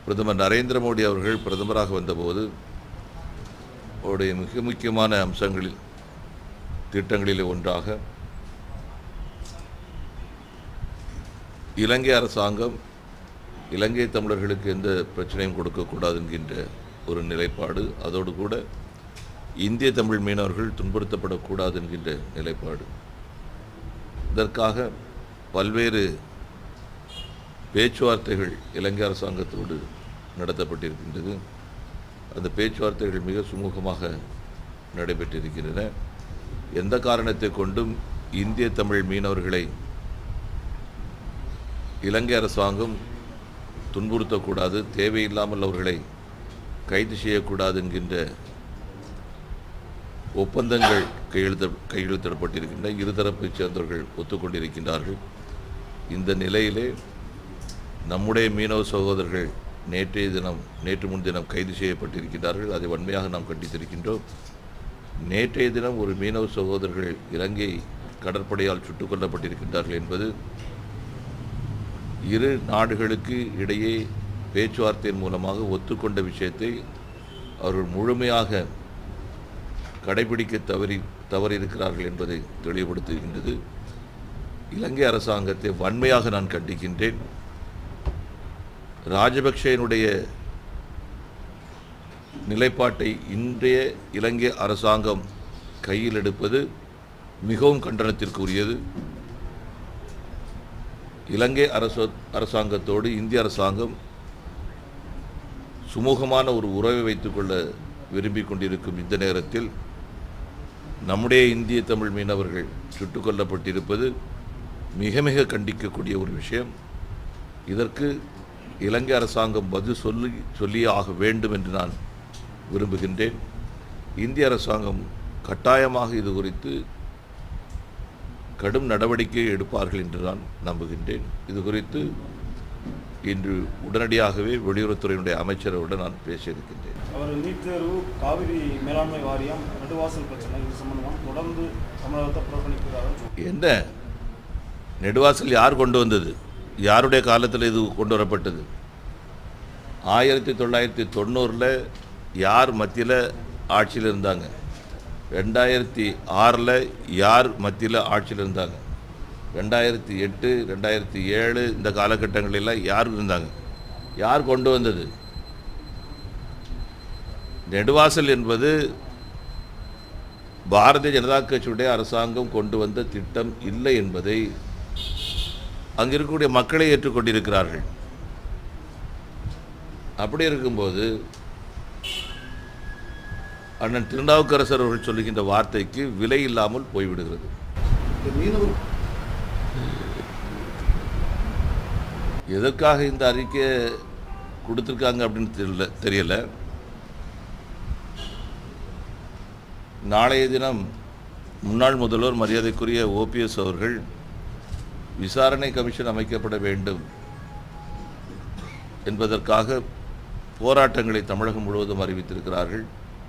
பிரதமர் நரேந்திர மோடி அவர்கள் பிரதமராக வந்தபோது அவருடைய மிக முக்கியமான அம்சங்களில் திட்டங்களில் ஒன்றாக இலங்கை அரசாங்கம் இலங்கை தமிழர்களுக்கு எந்த பிரச்சனையும் கொடுக்கக்கூடாது என்கின்ற ஒரு நிலைப்பாடு அதோடு கூட இந்திய தமிழ் மீனவர்கள் துன்புறுத்தப்படக்கூடாது என்கின்ற நிலைப்பாடு இதற்காக பல்வேறு பேச்சுவார்த்தைகள் இலங்கை அரசாங்கத்தோடு நடத்தப்பட்டிருக்கின்றது அந்த பேச்சுவார்த்தைகள் மிக சுமூகமாக நடைபெற்றிருக்கின்றன எந்த காரணத்தை கொண்டும் இந்திய தமிழ் மீனவர்களை இலங்கை அரசாங்கம் துன்புறுத்தக்கூடாது தேவையில்லாமல் அவர்களை கைது செய்யக்கூடாது என்கின்ற ஒப்பந்தங்கள் கையெழுத்த கையெழுத்திடப்பட்டிருக்கின்றன இருதரப்பைச் சேர்ந்தவர்கள் ஒத்துக்கொண்டிருக்கின்றார்கள் இந்த நிலையிலே நம்முடைய மீனவ சகோதரர்கள் நேற்றைய தினம் நேற்று முன்தினம் கைது செய்யப்பட்டிருக்கிறார்கள் அதை வன்மையாக நாம் கண்டித்திருக்கின்றோம் நேற்றைய தினம் ஒரு மீனவ சகோதரர்கள் இலங்கை கடற்படையால் சுட்டுக் கொல்லப்பட்டிருக்கின்றார்கள் என்பது இரு நாடுகளுக்கு இடையே பேச்சுவார்த்தையின் மூலமாக ஒத்துக்கொண்ட விஷயத்தை அவர்கள் முழுமையாக கடைபிடிக்க தவறி தவறியிருக்கிறார்கள் என்பதை தெளிவுபடுத்துகின்றது இலங்கை அரசாங்கத்தை வன்மையாக நான் கண்டிக்கின்றேன் ராஜபக்சேனுடைய நிலைப்பாட்டை இன்றைய இலங்கை அரசாங்கம் கையில் எடுப்பது மிகவும் கண்டனத்திற்குரியது இலங்கை அரச அரசாங்கத்தோடு இந்திய அரசாங்கம் சுமூகமான ஒரு உறவை வைத்துக்கொள்ள விரும்பிக் கொண்டிருக்கும் இந்த நேரத்தில் நம்முடைய இந்திய தமிழ் மீனவர்கள் சுட்டுக் கொல்லப்பட்டிருப்பது மிக மிக கண்டிக்கக்கூடிய ஒரு விஷயம் இதற்கு இலங்கை அரசாங்கம் பதில் சொல்லி சொல்லியே ஆக வேண்டும் என்று நான் விரும்புகின்றேன் இந்திய அரசாங்கம் கட்டாயமாக இது குறித்து கடும் நடவடிக்கை எடுப்பார்கள் என்று நான் நம்புகின்றேன் இது குறித்து இன்று உடனடியாகவே வெளியுறவுத்துறையினுடைய அமைச்சரோடு நான் பேசியிருக்கின்றேன் அவர் நீட் தேர்வு காவிரி மேலாண்மை வாரியம் நடுவாசல் பிரச்சனை இது சம்பந்தமாக தொடர்ந்து தமிழகத்தை புறக்கணிப்பதாக சொல்றாரு. என்ன நெடுவாசல் யார் கொண்டு வந்தது யாருடைய காலத்தில் இது கொண்டு வரப்பட்டது ஆயிரத்தி தொள்ளாயிரத்தி தொண்ணூறில் யார் மத்தியில் ஆட்சியில் இருந்தாங்க ரெண்டாயிரத்தி ஆறில் யார் மத்தியில் ஆட்சியில் இருந்தாங்க ரெண்டாயிரத்தி எட்டு ரெண்டாயிரத்தி ஏழு இந்த காலகட்டங்களெல்லாம் யார் இருந்தாங்க யார் கொண்டு வந்தது நெடுவாசல் என்பது பாரதிய ஜனதா கட்சியுடைய அரசாங்கம் கொண்டு வந்த திட்டம் இல்லை என்பதை அங்கே இருக்கக்கூடிய மக்களை ஏற்றுக்கொண்டிருக்கிறார்கள் அப்படி இருக்கும்போது அண்ணன் திருநாவுக்கரசர் அவர்கள் சொல்லுகின்ற வார்த்தைக்கு விலை இல்லாமல் போய்விடுகிறது இந்த மீனவர் எதற்காக இந்த அறிக்கை கொடுத்துருக்காங்க அப்படின்னு தெரியல தெரியல நாளைய தினம் முன்னாள் முதல்வர் மரியாதைக்குரிய ஓபிஎஸ் அவர்கள் விசாரணை கமிஷன் அமைக்கப்பட வேண்டும் என்பதற்காக போராட்டங்களை தமிழகம் முழுவதும் அறிவித்திருக்கிறார்கள்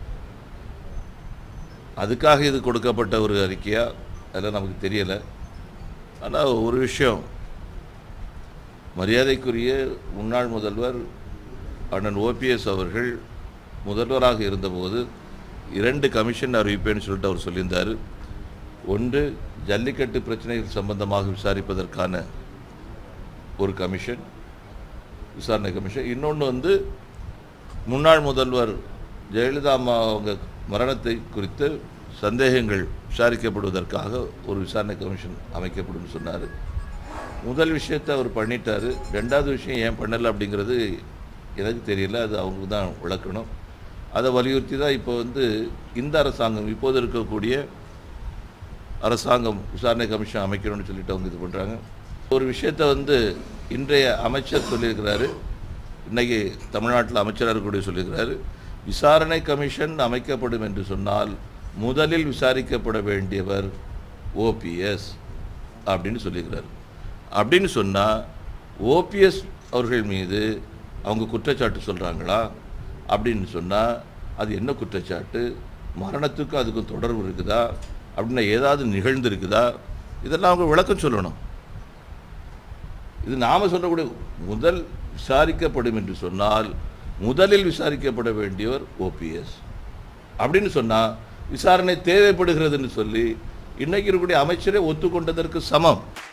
அதுக்காக இது கொடுக்கப்பட்ட ஒரு அறிக்கையா அதெல்லாம் நமக்கு தெரியலை ஆனால் ஒரு விஷயம் மரியாதைக்குரிய முன்னாள் முதல்வர் அண்ணன் ஓபிஎஸ் அவர்கள் முதல்வராக இருந்தபோது இரண்டு கமிஷன் அறிவிப்பேன்னு சொல்லிட்டு அவர் சொல்லியிருந்தார் ஒன்று ஜல்லிக்கட்டு பிரச்சனைகள் சம்பந்தமாக விசாரிப்பதற்கான ஒரு கமிஷன் விசாரணை கமிஷன் இன்னொன்று வந்து முன்னாள் முதல்வர் ஜெயலலிதா அம்மா அவங்க மரணத்தை குறித்து சந்தேகங்கள் விசாரிக்கப்படுவதற்காக ஒரு விசாரணை கமிஷன் அமைக்கப்படும் சொன்னார் முதல் விஷயத்தை அவர் பண்ணிட்டாரு ரெண்டாவது விஷயம் ஏன் பண்ணலை அப்படிங்கிறது எனக்கு தெரியல அது அவங்க தான் விளக்கணும் அதை வலியுறுத்தி தான் இப்போ வந்து இந்த அரசாங்கம் இப்போது இருக்கக்கூடிய அரசாங்கம் விசாரணை கமிஷன் அமைக்கணும்னு சொல்லிட்டு அவங்க இது பண்ணுறாங்க ஒரு விஷயத்தை வந்து இன்றைய அமைச்சர் சொல்லியிருக்கிறாரு இன்னைக்கு தமிழ்நாட்டில் அமைச்சராக இருக்கக்கூடிய சொல்லியிருக்கிறாரு விசாரணை கமிஷன் அமைக்கப்படும் என்று சொன்னால் முதலில் விசாரிக்கப்பட வேண்டியவர் ஓபிஎஸ் அப்படின்னு சொல்லியிருக்கிறார் அப்படின்னு சொன்னால் ஓபிஎஸ் அவர்கள் மீது அவங்க குற்றச்சாட்டு சொல்கிறாங்களா அப்படின்னு சொன்னால் அது என்ன குற்றச்சாட்டு மரணத்துக்கும் அதுக்கும் தொடர்பு இருக்குதா அப்படின்னா ஏதாவது நிகழ்ந்திருக்குதா இதெல்லாம் அவங்க விளக்கம் சொல்லணும் இது நாம் சொல்லக்கூடிய முதல் விசாரிக்கப்படும் என்று சொன்னால் முதலில் விசாரிக்கப்பட வேண்டியவர் ஓபிஎஸ் அப்படின்னு சொன்னால் விசாரணை தேவைப்படுகிறதுன்னு சொல்லி இன்னைக்கு இருக்கக்கூடிய அமைச்சரே ஒத்துக்கொண்டதற்கு சமம்